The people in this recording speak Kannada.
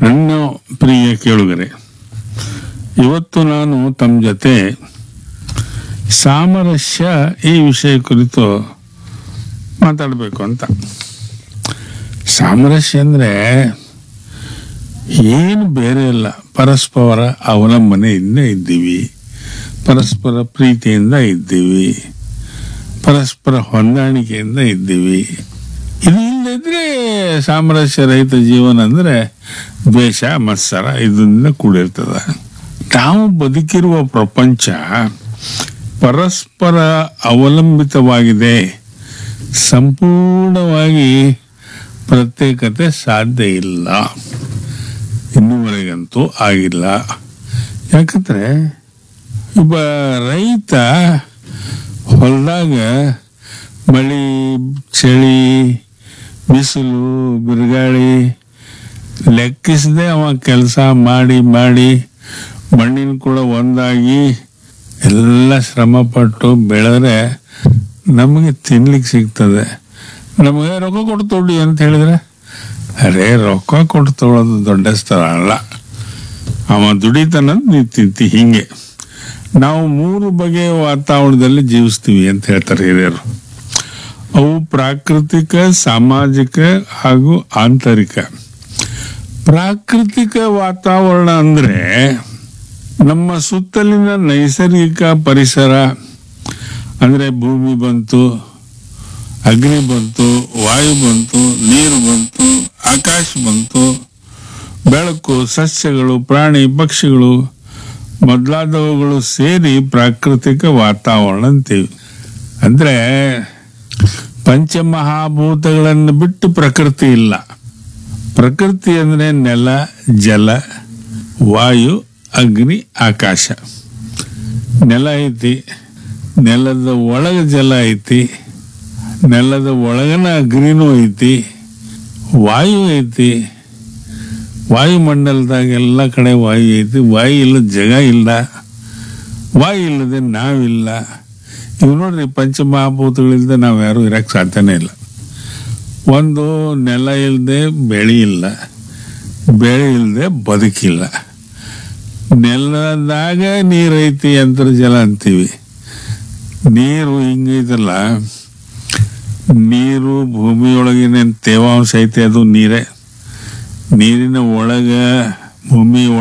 ನನ್ನ ಪ್ರಿಯ ಕೇಳುಗರೆ ಇವತ್ತು ನಾನು ತಮ್ಮ ಜೊತೆ ಸಾಮರಸ್ಯ ಈ ವಿಷಯ ಕುರಿತು ಮಾತಾಡಬೇಕು ಅಂತ ಸಾಮರಸ್ಯ ಅಂದರೆ ಏನು ಬೇರೆ ಇಲ್ಲ ಪರಸ್ಪರ ಅವಲಂಬನೆಯಿಂದ ಇದ್ದೀವಿ ಪರಸ್ಪರ ಪ್ರೀತಿಯಿಂದ ಇದ್ದೀವಿ ಪರಸ್ಪರ ಹೊಂದಾಣಿಕೆಯಿಂದ ಇದ್ದೀವಿ ಇದು ಇಲ್ಲದಿದ್ರೆ ಸಾಮರಸ್ಯ ರಹಿತ ಜೀವನ ಅಂದರೆ ದ್ವೇಷ ಮತ್ಸರ ಇದರಿಂದ ಕೂಡಿರ್ತದೆ ನಾವು ಬದುಕಿರುವ ಪ್ರಪಂಚ ಪರಸ್ಪರ ಅವಲಂಬಿತವಾಗಿದೆ ಸಂಪೂರ್ಣವಾಗಿ ಪ್ರತ್ಯೇಕತೆ ಸಾಧ್ಯ ಇಲ್ಲ ಇನ್ನೂವರೆಗಂತೂ ಆಗಿಲ್ಲ ಯಾಕಂದ್ರೆ ಒಬ್ಬ ರೈತ ಹೊಲದಾಗ ಮಳೆ ಚಳಿ ಬಿಸಿಲು ಬಿರುಗಾಳಿ ಲೆಕ್ಕಿಸದೆ ಅವ ಕೆಲಸ ಮಾಡಿ ಮಾಡಿ ಮಣ್ಣಿನ ಕೂಡ ಒಂದಾಗಿ ಎಲ್ಲ ಶ್ರಮಪಟ್ಟು ಬೆಳೆದ್ರೆ ನಮಗೆ ತಿನ್ಲಿಕ್ಕೆ ಸಿಗ್ತದೆ ನಮಗೆ ರೊಕ್ಕ ಕೊಟ್ಟು ತೊಡಿ ಅಂತ ಹೇಳಿದ್ರೆ ಅರೇ ರೊಕ್ಕ ಕೊಟ್ಟು ತೊಗೊಳೋದು ದೊಡ್ಡ ಸ್ಥಳ ಅಲ್ಲ ಅವ ದುಡಿತಾನ ನೀ ತಿಂತಿ ಹಿಂಗೆ ನಾವು ಮೂರು ಬಗೆಯ ವಾತಾವರಣದಲ್ಲಿ ಜೀವಿಸ್ತೀವಿ ಅಂತ ಹೇಳ್ತಾರೆ ಹಿರಿಯರು ಅವು ಪ್ರಾಕೃತಿಕ ಸಾಮಾಜಿಕ ಹಾಗೂ ಆಂತರಿಕ ಪ್ರಾಕೃತಿಕ ವಾತಾವರಣ ಅಂದ್ರೆ ನಮ್ಮ ಸುತ್ತಲಿನ ನೈಸರ್ಗಿಕ ಪರಿಸರ ಅಂದ್ರೆ ಭೂಮಿ ಬಂತು ಅಗ್ನಿ ಬಂತು ವಾಯು ಬಂತು ನೀರು ಬಂತು ಆಕಾಶ ಬಂತು ಬೆಳಕು ಸಸ್ಯಗಳು ಪ್ರಾಣಿ ಪಕ್ಷಿಗಳು ಮೊದಲಾದವುಗಳು ಸೇರಿ ಪ್ರಾಕೃತಿಕ ವಾತಾವರಣ ಅಂತೀವಿ ಅಂದ್ರೆ ಪಂಚಮಹಾಭೂತಗಳನ್ನು ಬಿಟ್ಟು ಪ್ರಕೃತಿ ಇಲ್ಲ ಪ್ರಕೃತಿ ಅಂದ್ರೆ ನೆಲ ಜಲ ವಾಯು ಅಗ್ನಿ ಆಕಾಶ ನೆಲ ಐತಿ ನೆಲದ ಒಳಗ ಜಲ ಐತಿ ನೆಲದ ಒಳಗನ ಅಗ್ನಿನೂ ಐತಿ ವಾಯು ಐತಿ ವಾಯುಮಂಡಲದಾಗ ಎಲ್ಲ ಕಡೆ ವಾಯು ಐತಿ ವಾಯು ಇಲ್ಲದ ಜಗ ಇಲ್ಲ ವಾಯು ಇಲ್ಲದೆ ನಾವಿಲ್ಲ ಇವು ನೋಡ್ರಿ ಪಂಚಮಹಾಭೂತಗಳಿಲ್ಲದೆ ನಾವು ಯಾರು ಇರಕ್ಕೆ ಸಾಧ್ಯನೇ ಇಲ್ಲ ಒಂದು ನೆಲ ಇಲ್ಲದೆ ಬೆಳೆ ಇಲ್ಲ ಬೆಳೆ ಇಲ್ಲದೆ ಬದುಕಿಲ್ಲ ನೆಲದಾಗ ನೀರೈತಿ ಅಂತರ್ಜಲ ಅಂತೀವಿ ನೀರು ಹಿಂಗೈತಲ್ಲ ನೀರು ಭೂಮಿಯೊಳಗಿನ ತೇವಾಂಶ ಐತೆ ಅದು ನೀರೇ ನೀರಿನ ಒಳಗ ಭೂಮಿ